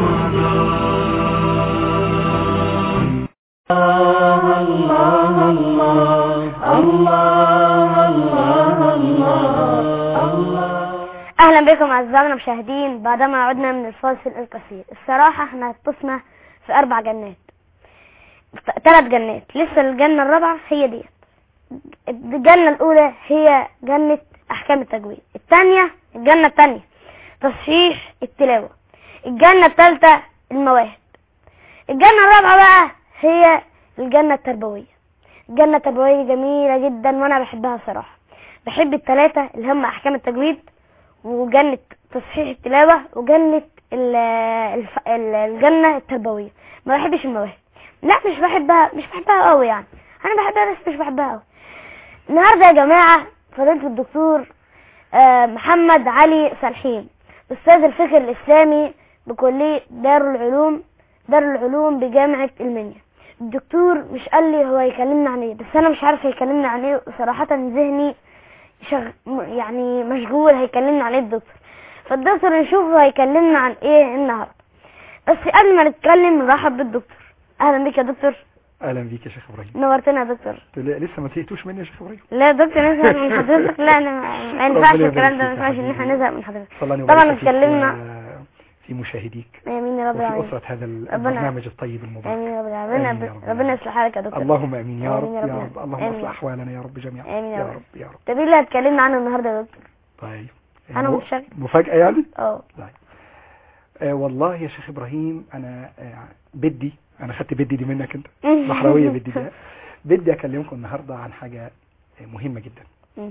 رمضان الله الله الله الله الله الله الله اهلا بكم اعزائنا المشاهدين بعدما عدنا من الفاصل القصير الصراحه احنا اتصنا في اربع جنات ثلاث جنات لسه الجنه الرابعه هي ديت الجنه الاولى هي جنه احكام التجويد الثانيه الجنه الثانيه تصحيح التلاوه الجنه الثالثه المواهب الجنه الرابعه بقى هي الجنه التربويه الجنه التربويه جميله جدا وانا بحبها صراحه بحب الثلاثه اللي هم احكام التجويد وجنة تصحيح التلاوة وجنة ال- الف- ال- الجنة التربوية ما بحبش المواهب لا مش بحبها مش بحبها قوي يعني انا بحبها بس مش بحبها قوي النهارده يا جماعة فضيلة الدكتور آه، محمد علي صالحين استاذ الفكر الاسلامي بكلية دار العلوم دار العلوم بجامعة المنيا الدكتور مش قال لي هو هيكلمنا عن ايه بس انا مش عارف هيكلمنا عن ايه صراحة ذهني شغ... م- يعني مشغول هيكلمنا عن ايه الدكتور فالدكتور نشوف هيكلمنا عن ايه النهارده بس قبل ما نتكلم نرحب بالدكتور اهلا بك يا دكتور اهلا بيك يا شيخ ابراهيم نورتنا يا دكتور أنت لا- لسه ما زهقتوش مني يا شيخ ابراهيم لا يا دكتور نزهق من حضرتك لا انا ما- ما ينفعش ربنا الكلام ده ما يبارك ينفعش فيك ان يا احنا حبيبي. نزهق من حضرتك صلى الله طبعا وبارك فيك اتكلمنا و- في مشاهديك امين يا رب وفي العالمين أسرة هذا ربنا- البرنامج الطيب المبارك امين يا رب آمين العالمين يا رب ربنا ربنا يصلح حالك يا دكتور اللهم امين يا رب آمين يا يا رب. رب اللهم آمين. اصلح احوالنا يا رب جميعا آمين يا يا رب. رب يا رب طب ايه اللي هتكلمنا عنه النهارده يا دكتور طيب انا مو- متشكر مفاجأة يعني اه طيب آه والله يا شيخ ابراهيم انا آه بدي انا خدت بدي دي منك انت بحراوية بدي ده بدي اكلمكم النهارده عن حاجة آه، مهمة جدا مم.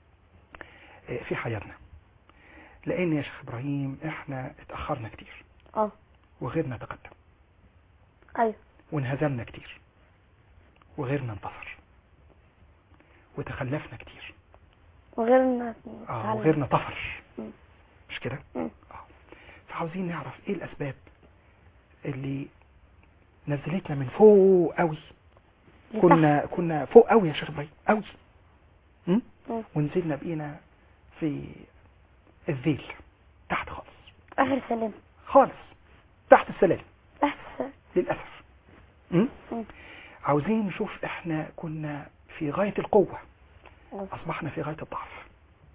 آه، في حياتنا لان يا شيخ ابراهيم احنا اتاخرنا كتير اه وغيرنا تقدم ايوه وانهزمنا كتير وغيرنا انتصر وتخلفنا كتير وغيرنا اه تعلم. وغيرنا طفر مم. مش كده مم. اه فعاوزين نعرف ايه الاسباب اللي نزلتنا من فوق قوي كنا كنا فوق قوي يا شيخ ابراهيم قوي م? مم. ونزلنا بقينا في الذيل تحت خالص اخر سلام خالص تحت السلالم تحت السلام للاسف م? مم. عاوزين نشوف احنا كنا في غاية القوة مم. اصبحنا في غاية الضعف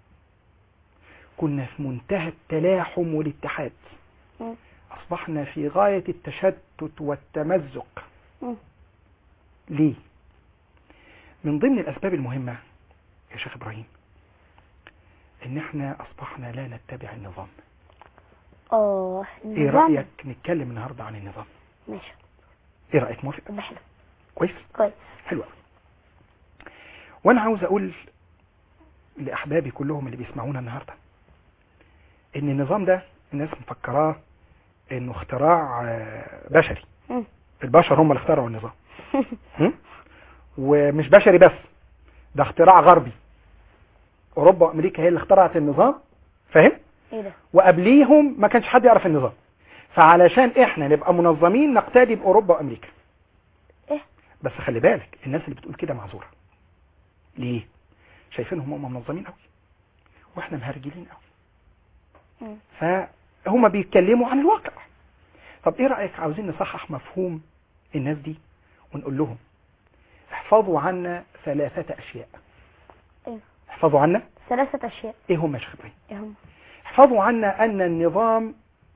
كنا في منتهى التلاحم والاتحاد مم. اصبحنا في غاية التشتت والتمزق مم. ليه من ضمن الاسباب المهمة يا شيخ ابراهيم ان احنا اصبحنا لا نتبع النظام اه ايه النظام. رأيك نتكلم النهاردة عن النظام ماشي ايه رأيك موافق يبقى حلو كويس كويس حلو أوي. وانا عاوز اقول لاحبابي كلهم اللي بيسمعونا النهارده ان النظام ده الناس مفكراه انه اختراع آه، بشري مم. البشر هم اللي اخترعوا النظام م? ومش بشري بس ده اختراع غربي اوروبا وامريكا هي اللي اخترعت النظام فاهم ايه ده وقبليهم ما كانش حد يعرف النظام فعلشان احنا نبقى منظمين نقتدي باوروبا وامريكا ايه بس خلي بالك الناس اللي بتقول كده معذوره ليه شايفينهم هم منظمين قوي واحنا مهرجلين قوي مم. فهم بيتكلموا عن الواقع طب ايه رايك عاوزين نصحح مفهوم الناس دي ونقول لهم احفظوا عنا ثلاثه اشياء ايه احفظوا عنا ثلاثة اشياء ايه هم يا شيخ ابراهيم ايه هم احفظوا عنا ان النظام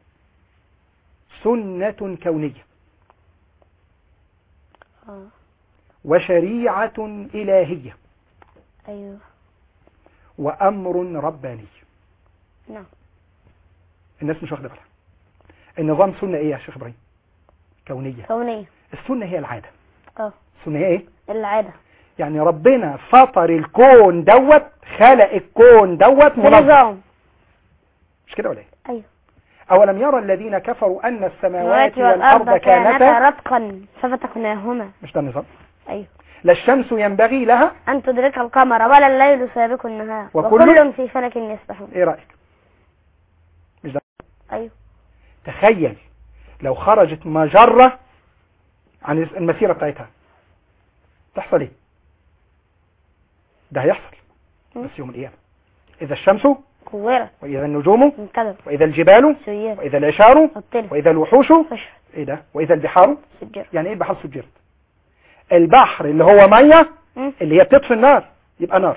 سنه كونيه اه وشريعه الهيه ايوه وامر رباني نعم الناس مش واخده بالها النظام سنه ايه يا شيخ ابراهيم كونيه كونية السنة هي العادة اه السنة هي ايه العادة يعني ربنا فطر الكون دوت خلق الكون دوت منظم نظام مش كده ولا ايه ايوه أولم يرى الذين كفروا أن السماوات السماوات والأرض والأرض كانتا كانتا رتقا ففتقناهما مش ده النظام ايوه لا الشمس ينبغي لها أن تدرك القمر ولا الليل سابق النهار وكل- وكل في فلك يسبحون ايه رأيك أيوه تخيل لو خرجت مجرة عن المسيرة بتاعتها تحصل ايه ده هيحصل مم. بس يوم القيامة إذا الشمس كورت وإذا النجوم انكدر وإذا الجبال سيرت وإذا العشار الطلع وإذا الوحوش فشر ايه ده وإذا البحار سجر يعني ايه البحار سجرت البحر اللي هو مية مم. اللي هي بتطفي النار يبقى نار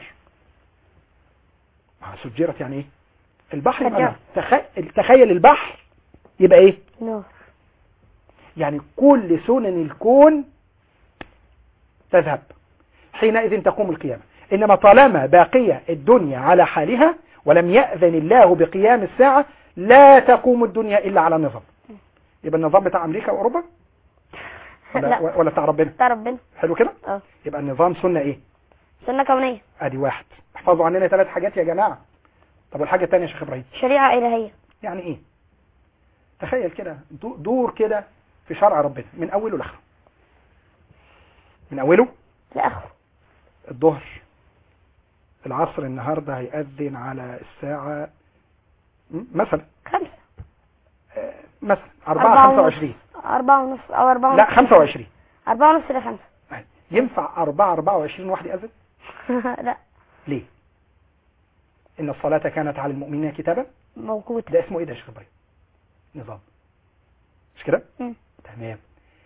ما سجرت يعني ايه البحر يبقى نار تخيل, تخيل البحر يبقى ايه نور يعني كل سنن الكون تذهب حينئذ تقوم القيامة إنما طالما باقية الدنيا على حالها ولم يأذن الله بقيام الساعة لا تقوم الدنيا إلا على نظام يبقى النظام بتاع أمريكا وأوروبا ولا, لا ولا بتاع ربنا بتاع ربنا حلو كده اه يبقى النظام سنة إيه سنة كونية ادي واحد احفظوا عننا ثلاث حاجات يا جماعة طب والحاجة الثانية يا شيخ ابراهيم شريعة إلهية يعني ايه تخيل كده دو- دور كده في شرع ربنا من اوله لاخره من اوله لآخره الظهر العصر النهاردة هيأذن على الساعة م- مثلا خمسة آه، مثلا أربعة خمسة وعشرين أربعة ونص أو أربعة لا ونص خمسة وعشرين أربعة ونص لخمسة ينفع أربعة أربعة وعشرين واحد يأذن لا ليه إن الصلاة كانت على المؤمنين كتابا موجود ده اسمه إيه ده يا شيخ إبراهيم نظام مش كده مم. تمام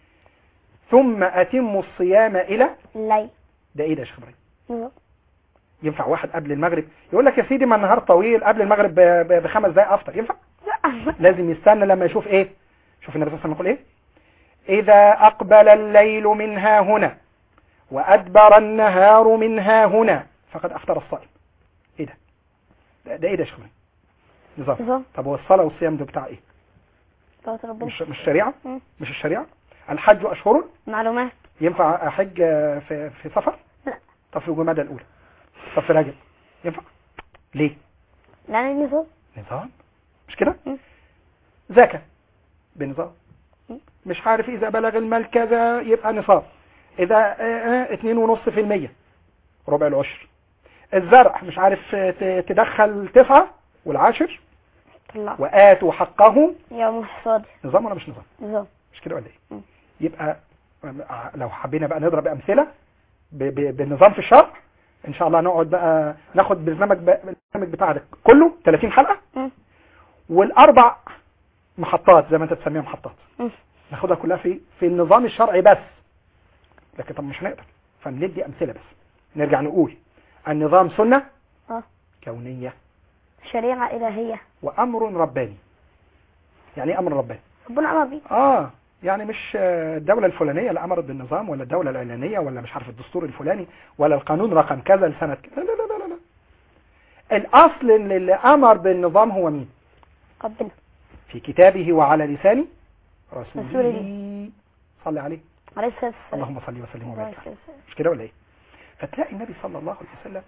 ثم أتموا الصيام إلى الليل ده إيه ده يا شيخ إبراهيم نظام. ينفع واحد قبل المغرب يقول لك يا سيدي ما النهار طويل قبل المغرب ب- ب- بخمس دقايق افطر ينفع لا لازم يستنى لما يشوف ايه شوف النبي صلى الله عليه وسلم يقول ايه اذا اقبل الليل من ها هنا وادبر النهار من ها هنا فقد افطر الصائم ايه ده ده, ده ايه ده يا شيخ إبراهيم؟ نظام نظام طب هو الصلاه والصيام ده بتاع ايه صلاة ربنا مش مش شريعه مم. مش الشريعه الحج اشهر معلومات ينفع احج في في سفر لا. طب في جمادى الاولى طب في رجب ينفع ليه لأن النظام نظام مش كده مم. زكاة بنظام مم. مش عارف اذا بلغ المال كذا يبقى نصاب اذا آه، آه، اتنين ونص في المية ربع العشر الزرع مش عارف آه، ت- تدخل تسعة والعاشر طلع وآتوا حقه يوم حصادي نظام ولا مش نظام نظام مش كده ولا ايه مم. يبقى آه، لو حبينا بقى نضرب امثله ب- ب- بالنظام في الشرع ان شاء الله نقعد بقى ناخد برنامج بقى- البرنامج بتاعك كله 30 حلقه مم. والاربع محطات زي ما انت تسميها محطات مم. ناخدها كلها في في النظام الشرعي بس لكن طب مش هنقدر فندي امثله بس نرجع نقول النظام سنه اه كونيه شريعة إلهية وامر رباني يعني ايه امر رباني ربنا أمر بيه اه يعني مش آه، الدولة الفلانية اللي أمرت بالنظام ولا الدولة العلانية ولا مش عارف الدستور الفلاني ولا القانون رقم كذا لسنة كذا لا لا لا لا لا الأصل اللي اللي أمر بالنظام هو مين ربنا في كتابه وعلى لسان رسوله. رسوله صلى عليه عليه الصلاة والسلام اللهم صل وسلم عليه وبارك الصلاة والسلام. مش كده ولا ايه فتلاقي النبي صلى الله عليه وسلم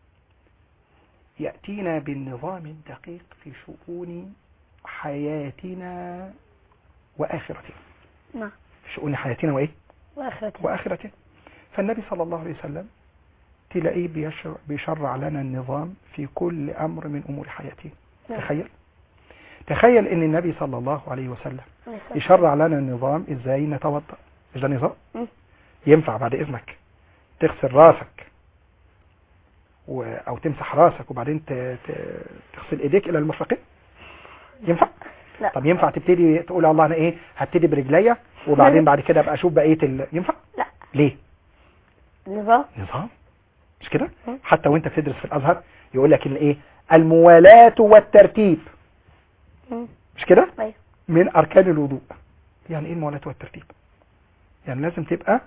يأتينا بالنظام دقيق في شؤون حياتنا وآخرتنا نعم في شؤون حياتنا وإيه وآخرته وآخرته فالنبي صلى الله عليه وسلم تلاقيه بيشرع, بيشرع لنا النظام في كل أمر من أمور حياتنا نعم. تخيل تخيل ان النبي صلى الله عليه وسلم عليه الصلاة يشرع لنا النظام ازاي نتوضا مش ده نظام مم. ينفع بعد اذنك تغسل راسك و... او تمسح راسك وبعدين ت... ت... تغسل ايديك الى المرفقين ينفع لا. طب ينفع تبتدي تقول يا الله انا ايه هبتدي برجليا وبعدين بعد كده ابقى اشوف بقيه ال... ينفع لا ليه النظام نظام مش كده مم. حتى وانت بتدرس في الازهر يقول لك الايه الموالاه والترتيب مم. مش كده أيوه من اركان الوضوء يعني ايه الموالاه والترتيب يعني لازم تبقى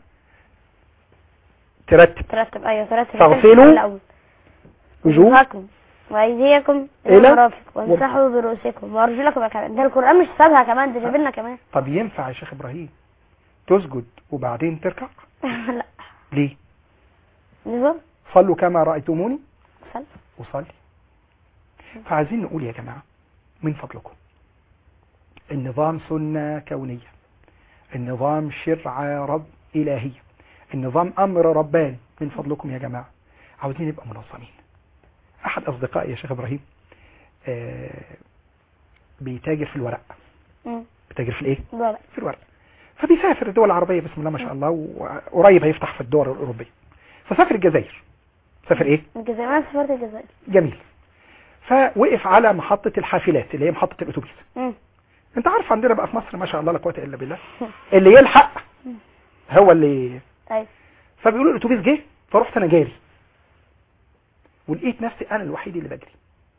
ترتب ترتب أيوه ترتب تغسلوا الأول وجوه وجوهكم وأيديكم إلى إلى المرافق وامسحوا برؤوسكم وأرجلكم إلى الكعبين ده القرآن مش سابها كمان ده جاب لنا كمان طب ينفع يا شيخ ابراهيم تسجد وبعدين تركع لا ليه نظام صلوا كما رأيتموني صل أصلي فعايزين نقول يا جماعة من فضلكم النظام سنة كونية النظام شرع رب إلهية النظام أمر رباني من فضلكم يا جماعة عاوزين نبقى منظمين أحد أصدقائي يا شيخ إبراهيم آه بيتاجر في الورق مم. بيتاجر في الإيه؟ ورق في الورق فبيسافر الدول العربية بسم الله ما شاء الله وقريب هيفتح في الدول الأوروبية فسافر الجزائر سافر إيه؟ الجزائر انا سافرت الجزائر جميل فوقف على محطة الحافلات اللي هي محطة الأتوبيس مم. انت عارف عندنا بقى في مصر ما شاء الله لا قوه الا بالله اللي يلحق هو اللي طيب فبيقولوا الاتوبيس جه فرحت انا جاري ولقيت نفسي انا الوحيد اللي بجري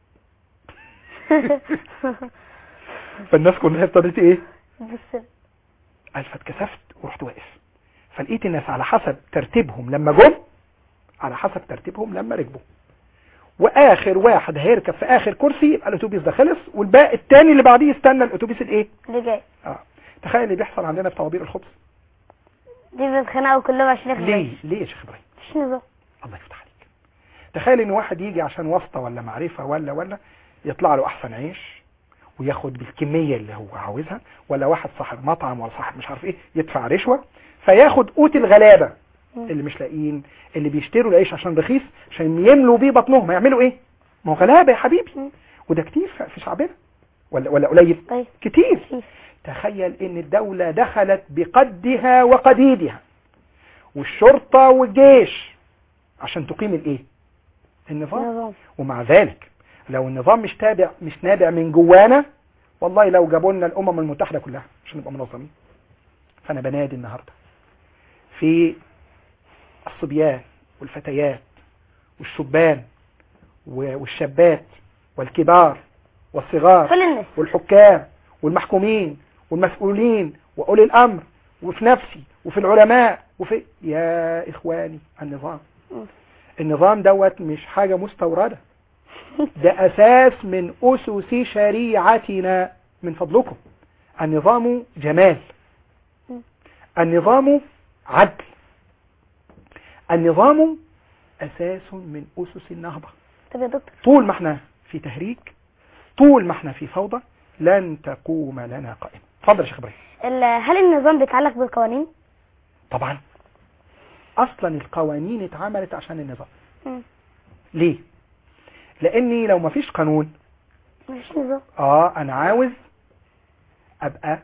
فالناس كلها ابتدت ايه بص قال فاتكسفت ورحت واقف فلقيت الناس على حسب ترتيبهم لما جم على حسب ترتيبهم لما ركبوا واخر واحد هيركب في اخر كرسي يبقى الاتوبيس ده خلص والباقي التاني اللي بعديه يستنى الاتوبيس الايه اللي جاي اه تخيل اللي بيحصل عندنا في طوابير الخبز دي بيتخانقوا كلهم عشان ياخدوا ليه ليه يا شيخ ابراهيم مفيش نظام الله يفتح عليك تخيل ان واحد يجي عشان واسطه ولا معرفه ولا ولا يطلع له احسن عيش وياخد بالكميه اللي هو عاوزها ولا واحد صاحب مطعم ولا صاحب مش عارف ايه يدفع رشوه فياخد قوت الغلابه مم. اللي مش لاقيين اللي بيشتروا العيش عشان رخيص عشان يملوا بيه بطنهم هيعملوا ايه ما هو غلابه يا حبيبي مم. وده كتير في- في شعبنا ولا ولا قليل طيب كتير كتير. تخيل ان الدولة دخلت بقدها وقديدها والشرطة والجيش عشان تقيم الايه النظام نظام ومع ذلك لو النظام مش تابع مش نابع من جوانا والله لو جابوا لنا الامم المتحدة كلها عشان نبقى منظمين فانا بنادي النهاردة في الصبيان والفتيات والشبان و- والشابات والكبار والصغار كل الناس والحكام والمحكومين والمسؤولين وأولي الأمر وفي نفسي وفي العلماء وفي يا إخواني النظام مم. النظام دوت مش حاجة مستوردة ده أساس من أسس شريعتنا من فضلكم النظام جمال مم. النظام عدل النظام أساس من أسس النهضة طب يا دكتور طول ما احنا في تهريج طول ما احنا في فوضى لن تقوم لنا قائمة اتفضل يا شيخ ابراهيم ال- هل النظام بيتعلق بالقوانين؟ طبعا اصلا القوانين اتعملت عشان النظام مم. ليه لاني لو ما فيش قانون مفيش نظام اه انا عاوز ابقى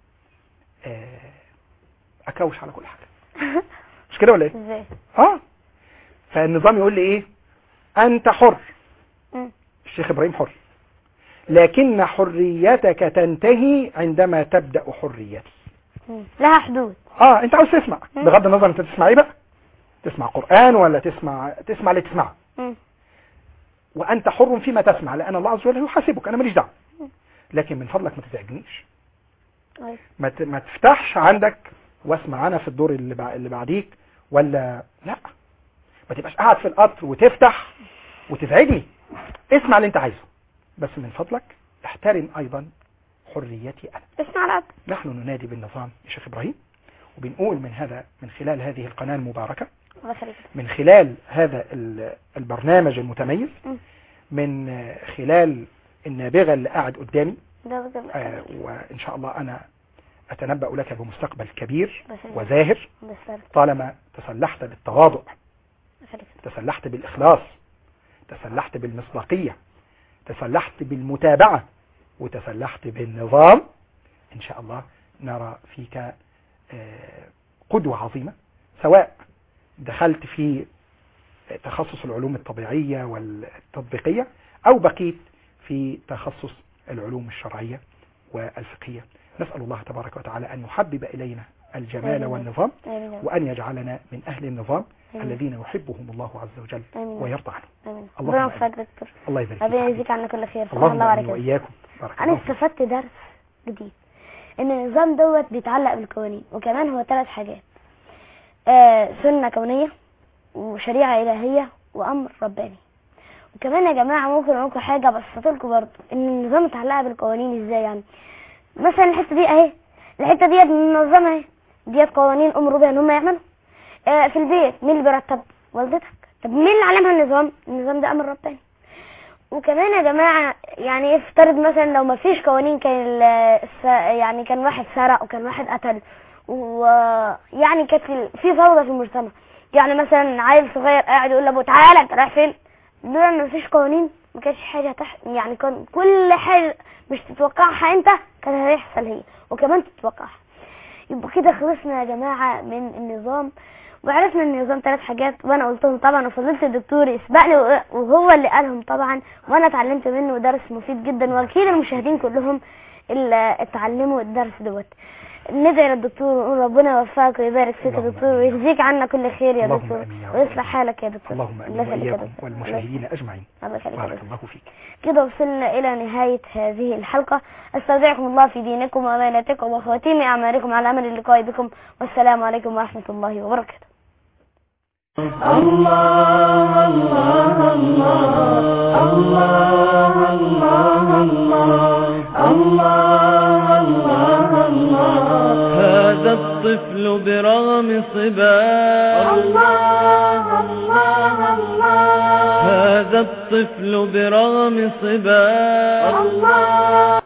آه اكوش على كل حاجة مش كده ولا ايه ازاي؟ اه فالنظام يقول لي ايه انت حر مم. الشيخ ابراهيم حر لكن حريتك تنتهي عندما تبدأ حريتي مم. لها حدود اه انت عاوز تسمع مم. بغض النظر انت تسمع ايه بقى تسمع قرآن ولا تسمع تسمع اللي تسمعه مم. وانت حر فيما تسمع لان الله عز وجل يحاسبك انا ماليش دعوه لكن من فضلك ما تزعجنيش أيوة. ما ت- ما تفتحش عندك واسمع انا في الدور اللي بع- اللي بعديك ولا لا ما تبقاش قاعد في القطر وتفتح وتزعجني اسمع اللي انت عايزه بس من فضلك احترم ايضا حريتي انا اسمع العب نحن ننادي بالنظام يا شيخ ابراهيم وبنقول من هذا من خلال هذه القناه المباركه الله يخليك من خلال هذا ال- البرنامج المتميز مم. من آه، خلال النابغه اللي قاعد قدامي ده بجد الله آه، يخليك. وان شاء الله انا اتنبأ لك بمستقبل كبير الله يخليك. وزاهر الله يسلمك. طالما تسلحت بالتواضع الله يخليك. تسلحت بالإخلاص تسلحت بالمصداقية تسلحت بالمتابعة وتسلحت بالنظام إن شاء الله نرى فيك آه، قدوة عظيمة سواء دخلت في تخصص العلوم الطبيعية والتطبيقية أو بقيت في تخصص العلوم الشرعية والفقهية نسأل الله تبارك وتعالى أن يحبب إلينا الجمال آمين. والنظام آمين يا رب. وأن يجعلنا من أهل النظام آمين. الذين يحبهم الله عز وجل آمين. ويرضى عنهم آمين اللهم ربنا آمين. يوفقك دكتور الله يبارك ربنا فيك يجزيك عنا كل خير سبحان اللهم الله آمين وبركاته وإياكم بارك انا الله فيك. استفدت درس جديد ان النظام دوت بيتعلق بالقوانين وكمان هو ثلاث حاجات آه سنة كونية وشريعة إلهية وأمر رباني وكمان يا جماعة ممكن أقول لكم حاجة بسطت لكم برضه إن النظام متعلق بالقوانين إزاي يعني مثلا الحتة دي أهي الحتة دي منظمة أهي ديت قوانين امروا بها ان هم يعملوا آه، في البيت مين اللي بيرتب والدتك طب مين اللي علمها النظام النظام ده امر رباني وكمان يا جماعة يعني افترض مثلا لو ما فيش قوانين كان ال- الس- يعني كان واحد سرق وكان واحد قتل ويعني كانت ال- في فوضى في المجتمع يعني مثلا عيل صغير قاعد يقول لابوه تعالى انت رايح فين لولا ان مفيش قوانين ما كانش حاجه تح... يعني كان كل حاجه مش تتوقعها انت كان هيحصل هي وكمان تتوقعها يبقى كده خلصنا يا جماعه من النظام وعرفنا ان النظام ثلاث حاجات وانا قلتهم طبعا وفضلت الدكتور يسبقني وهو اللي قالهم طبعا وانا اتعلمت منه درس مفيد جدا واكيد المشاهدين كلهم اللي اتعلموا الدرس دوت ندعي للدكتور ونقول ربنا يوفقك ويبارك فيك يا اللهم دكتور آمين. ويجزيك عنا كل خير يا اللهم دكتور آمين يا رب. ويصلح حالك يا دكتور اللهم الله امين يخليك يا واياكم دكتور. والمشاهدين اجمعين الله يخليك يا بارك دكتور. الله فيك كده وصلنا إلى نهاية هذه الحلقة استودعكم الله في دينكم وأماناتكم وخواتيم أعمالكم على أمل اللقاء بكم والسلام عليكم ورحمة الله وبركاته الله الله الله الله الله الله الله الله الله هذا الطفل برغم صباه الله الله الله هذا الطفل برغم صباه الله